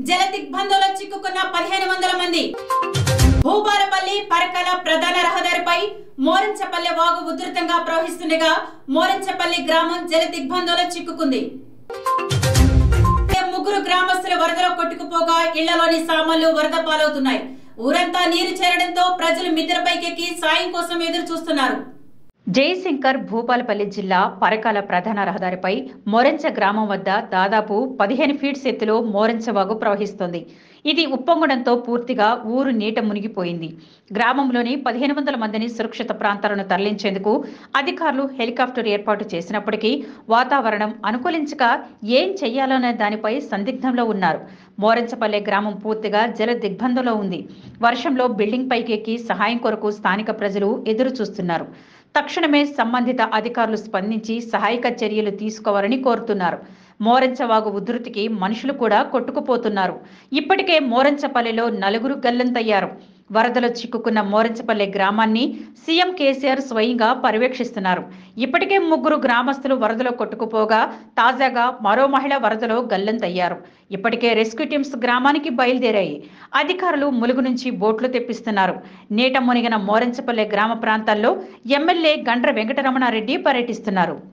జల దిగ్బంధంలో చిక్కుకున్న పదిహేను వందల మంది భూపాలపల్లి పరకాల ప్రధాన రహదారిపై మోరంచపల్లి వాగు ఉధృతంగా ప్రవహిస్తుండగా మోరంచపల్లి గ్రామం జల దిగ్బంధంలో చిక్కుకుంది ముగ్గురు గ్రామస్తులు వరదలో కొట్టుకుపోగా ఇళ్లలోని సామాన్లు వరద పాలవుతున్నాయి ఊరంతా నీరు చేరడంతో ప్రజలు మిద్దెలపైకెక్కి సాయం కోసం ఎదురు చూస్తున్నారు జయశంకర్ భూపాలపల్లి జిల్లా పరకాల ప్రధాన రహదారిపై మోరెంచ గ్రామం వద్ద దాదాపు పదిహేను ఫీట్స్ ఎత్తులో మోరెంచ వాగు ప్రవహిస్తోంది ఇది ఉప్పొంగడంతో పూర్తిగా ఊరు నీట మునిగిపోయింది గ్రామంలోని పదిహేను వందల మందిని సురక్షిత ప్రాంతాలను తరలించేందుకు అధికారులు హెలికాప్టర్ ఏర్పాటు చేసినప్పటికీ వాతావరణం అనుకూలించక ఏం చెయ్యాలనే దానిపై సందిగ్ధంలో ఉన్నారు మోరెంచపల్లె గ్రామం పూర్తిగా జల దిగ్బంధంలో ఉంది వర్షంలో బిల్డింగ్ పైకి ఎక్కి సహాయం కొరకు స్థానిక ప్రజలు ఎదురు చూస్తున్నారు తక్షణమే సంబంధిత అధికారులు స్పందించి సహాయక చర్యలు తీసుకోవాలని కోరుతున్నారు మోరెంచవాగు ఉధృతికి మనుషులు కూడా కొట్టుకుపోతున్నారు ఇప్పటికే మోరెంచపల్లిలో నలుగురు గల్లంతయ్యారు వరదలో చిక్కుకున్న మోరెంచపల్లె గ్రామాన్ని సీఎం కేసీఆర్ స్వయంగా పర్యవేక్షిస్తున్నారు ఇప్పటికే ముగ్గురు గ్రామస్తులు వరదలో కొట్టుకుపోగా తాజాగా మరో మహిళ వరదలో గల్లంతయ్యారు ఇప్పటికే రెస్క్యూ టీమ్స్ గ్రామానికి బయలుదేరాయి అధికారులు ములుగు నుంచి బోట్లు తెప్పిస్తున్నారు నీట మునిగిన మోరెంచపల్లె గ్రామ ప్రాంతాల్లో ఎమ్మెల్యే గండ్ర వెంకటరమణారెడ్డి పర్యటిస్తున్నారు